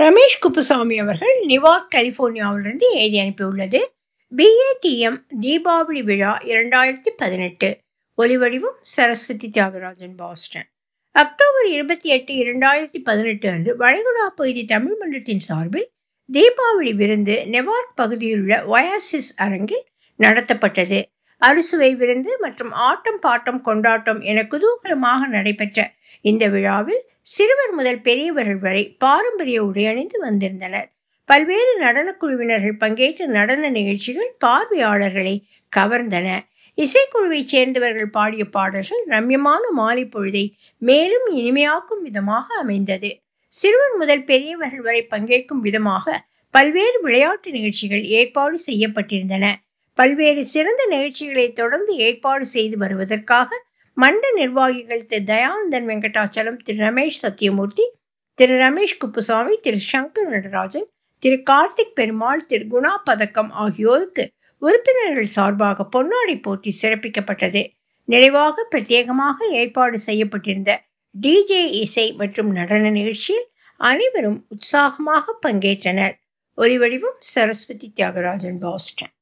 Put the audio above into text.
ரமேஷ் குப்புசாமி அவர்கள் நிவார்க் கலிபோர்னியாவிலிருந்து எழுதி அனுப்பியுள்ளது பிஏடிஎம் தீபாவளி விழா இரண்டாயிரத்தி பதினெட்டு ஒலிவடிவம் சரஸ்வதி தியாகராஜன் பாஸ்டன் அக்டோபர் இருபத்தி எட்டு இரண்டாயிரத்தி பதினெட்டு அன்று வளைகுடா பகுதி தமிழ் மன்றத்தின் சார்பில் தீபாவளி விருந்து நெவார்க் பகுதியிலுள்ள ஒயாசிஸ் அரங்கில் நடத்தப்பட்டது அறுசுவை விருந்து மற்றும் ஆட்டம் பாட்டம் கொண்டாட்டம் என குதூகலமாக நடைபெற்ற இந்த விழாவில் சிறுவர் முதல் பெரியவர்கள் வரை பாரம்பரிய உடையணிந்து வந்திருந்தனர் பல்வேறு நடனக் குழுவினர்கள் பங்கேற்ற நடன நிகழ்ச்சிகள் பார்வையாளர்களை கவர்ந்தன இசைக்குழுவைச் சேர்ந்தவர்கள் பாடிய பாடல்கள் ரம்யமான மாலை பொழுதை மேலும் இனிமையாக்கும் விதமாக அமைந்தது சிறுவர் முதல் பெரியவர்கள் வரை பங்கேற்கும் விதமாக பல்வேறு விளையாட்டு நிகழ்ச்சிகள் ஏற்பாடு செய்யப்பட்டிருந்தன பல்வேறு சிறந்த நிகழ்ச்சிகளை தொடர்ந்து ஏற்பாடு செய்து வருவதற்காக மண்ட நிர்வாகிகள் திரு தயானந்தன் வெங்கடாச்சலம் திரு ரமேஷ் சத்யமூர்த்தி திரு ரமேஷ் குப்புசாமி திரு சங்கர் நடராஜன் திரு கார்த்திக் பெருமாள் திரு குணா பதக்கம் ஆகியோருக்கு உறுப்பினர்கள் சார்பாக பொன்னாடை போட்டி சிறப்பிக்கப்பட்டது நிறைவாக பிரத்யேகமாக ஏற்பாடு செய்யப்பட்டிருந்த டிஜே இசை மற்றும் நடன நிகழ்ச்சியில் அனைவரும் உற்சாகமாக பங்கேற்றனர் ஒலிவடிவம் சரஸ்வதி தியாகராஜன் பாஸ்டன்